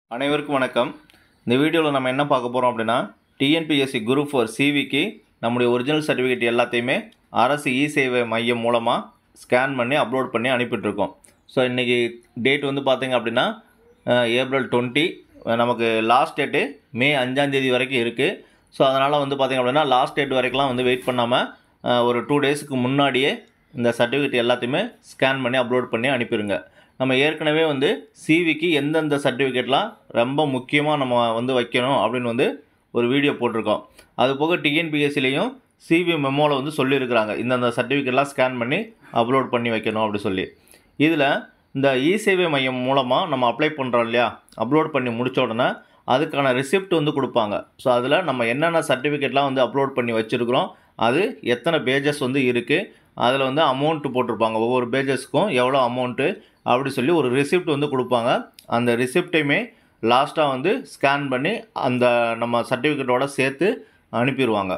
அனைவருக்கும் வணக்கம் இந்த வீடியோவில் நம்ம என்ன பார்க்க போகிறோம் அப்படின்னா டிஎன்பிஎஸ்சி குரூப் ஃபோர் சிவிக்கு நம்முடைய ஒரிஜினல் சர்டிஃபிகேட் எல்லாத்தையுமே அரசு இ சேவை மையம் மூலமாக ஸ்கேன் பண்ணி அப்லோட் பண்ணி அனுப்பிட்டுருக்கோம் ஸோ இன்றைக்கி டேட் வந்து பார்த்தீங்க அப்படின்னா அஹ், ஏப்ரல் டுவெண்ட்டி நமக்கு லாஸ்ட் டேட்டு மே அஞ்சாந்தேதி வரைக்கும் இருக்குது ஸோ அதனால் வந்து பார்த்திங்க அப்படின்னா லாஸ்ட் டேட் வரைக்கும்லாம் வந்து வெயிட் பண்ணாமல் ஒரு டூ டேஸுக்கு முன்னாடியே இந்த சர்டிஃபிகேட் எல்லாத்தையுமே ஸ்கேன் பண்ணி அப்லோட் பண்ணி அனுப்பிடுங்க நம்ம ஏற்கனவே வந்து சிவிக்கு எந்தெந்த சர்டிஃபிகேட்லாம் ரொம்ப முக்கியமாக நம்ம வந்து வைக்கணும் அப்படின்னு வந்து ஒரு வீடியோ போட்டிருக்கோம் அது போக டிஎன்பிஎஸ்சிலையும் சிவி மெமோவில் வந்து சொல்லியிருக்கிறாங்க இந்தந்த சர்டிஃபிகேட்லாம் ஸ்கேன் பண்ணி அப்லோட் பண்ணி வைக்கணும் அப்படி சொல்லி இதில் இந்த இ சேவை மையம் மூலமாக நம்ம அப்ளை பண்ணுறோம் இல்லையா அப்லோட் பண்ணி முடிச்ச உடனே அதுக்கான ரிசிப்ட் வந்து கொடுப்பாங்க ஸோ அதில் நம்ம என்னென்ன சர்டிஃபிகேட்லாம் வந்து அப்லோட் பண்ணி வச்சுருக்கிறோம் அது எத்தனை பேஜஸ் வந்து இருக்குது அதில் வந்து அமௌண்ட்டு போட்டிருப்பாங்க ஒவ்வொரு பேஜஸ்க்கும் எவ்வளோ அமௌண்ட்டு அப்படி சொல்லி ஒரு ரிசிப்ட் வந்து கொடுப்பாங்க அந்த ரிசிப்டையுமே லாஸ்ட்டாக வந்து ஸ்கேன் பண்ணி அந்த நம்ம சர்டிஃபிகேட்டோட சேர்த்து அனுப்பிடுவாங்க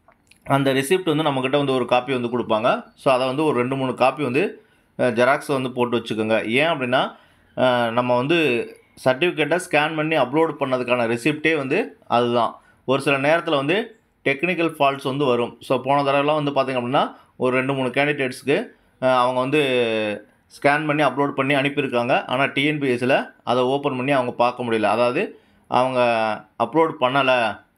அந்த ரிசிப்ட் வந்து நம்மக்கிட்ட வந்து ஒரு காப்பி வந்து கொடுப்பாங்க ஸோ அதை வந்து ஒரு ரெண்டு மூணு காப்பி வந்து ஜெராக்ஸ் வந்து போட்டு வச்சுக்கோங்க ஏன் அப்படின்னா அஹ், நம்ம வந்து சர்டிஃபிகேட்டை ஸ்கேன் பண்ணி அப்லோட் பண்ணதுக்கான ரிசிப்டே வந்து அதுதான் ஒரு சில நேரத்தில் வந்து டெக்னிக்கல் ஃபால்ட்ஸ் வந்து வரும் ஸோ போன தடவைலாம் வந்து பார்த்திங்க அப்படின்னா ஒரு ரெண்டு மூணு கேண்டிடேட்ஸ்க்கு அவங்க வந்து ஸ்கேன் பண்ணி அப்லோட் பண்ணி அனுப்பியிருக்காங்க ஆனால் டிஎன்பிஎஸ்சில் அதை ஓப்பன் பண்ணி அவங்க பார்க்க முடியல அதாவது அவங்க அப்லோட் பண்ணலை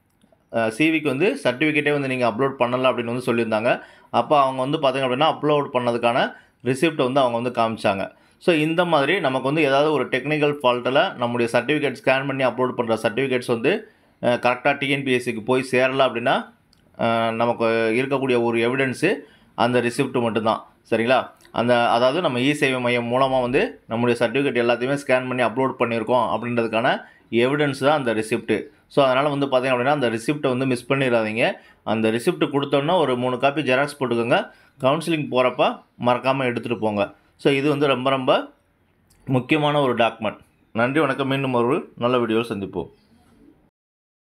சிவிக்கு வந்து சர்டிஃபிகேட்டே வந்து நீங்கள் அப்லோட் பண்ணலை அப்படின்னு வந்து சொல்லியிருந்தாங்க அப்போ அவங்க வந்து பார்த்திங்க அப்படின்னா அப்லோட் பண்ணதுக்கான ரிசிப்ட்டை வந்து அவங்க வந்து காமிச்சாங்க ஸோ இந்த மாதிரி நமக்கு வந்து ஏதாவது ஒரு டெக்னிக்கல் ஃபால்ட்டில் நம்முடைய சர்டிஃபிகேட் ஸ்கேன் பண்ணி அப்லோட் பண்ணுற சர்டிஃபிகேட்ஸ் வந்து கரெக்டாக டிஎன்பிஎஸ்சிக்கு போய் சேரல அப்படின்னா அஹ், நமக்கு இருக்கக்கூடிய ஒரு எவிடன்ஸு அந்த ரிசிப்ட் மட்டும்தான் சரிங்களா அந்த அதாவது நம்ம இ சேவை மையம் மூலமாக வந்து நம்முடைய சர்டிஃபிகேட் எல்லாத்தையுமே ஸ்கேன் பண்ணி அப்லோட் பண்ணியிருக்கோம் அப்படின்றதுக்கான எவிடன்ஸ் தான் அந்த ரிசிப்ட்டு ஸோ அதனால் வந்து பார்த்தீங்க அப்படின்னா அந்த ரிசிப்ட்டை வந்து மிஸ் பண்ணிடாதீங்க அந்த ரிசிப்ட் கொடுத்தோன்னா ஒரு மூணு காப்பி ஜெராக்ஸ் போட்டுக்கோங்க கவுன்சிலிங் போகிறப்ப மறக்காமல் எடுத்துகிட்டு போங்க ஸோ இது வந்து ரொம்ப ரொம்ப முக்கியமான ஒரு டாக்குமெண்ட் நன்றி வணக்கம் மீண்டும் ஒரு நல்ல வீடியோவில் சந்திப்போம்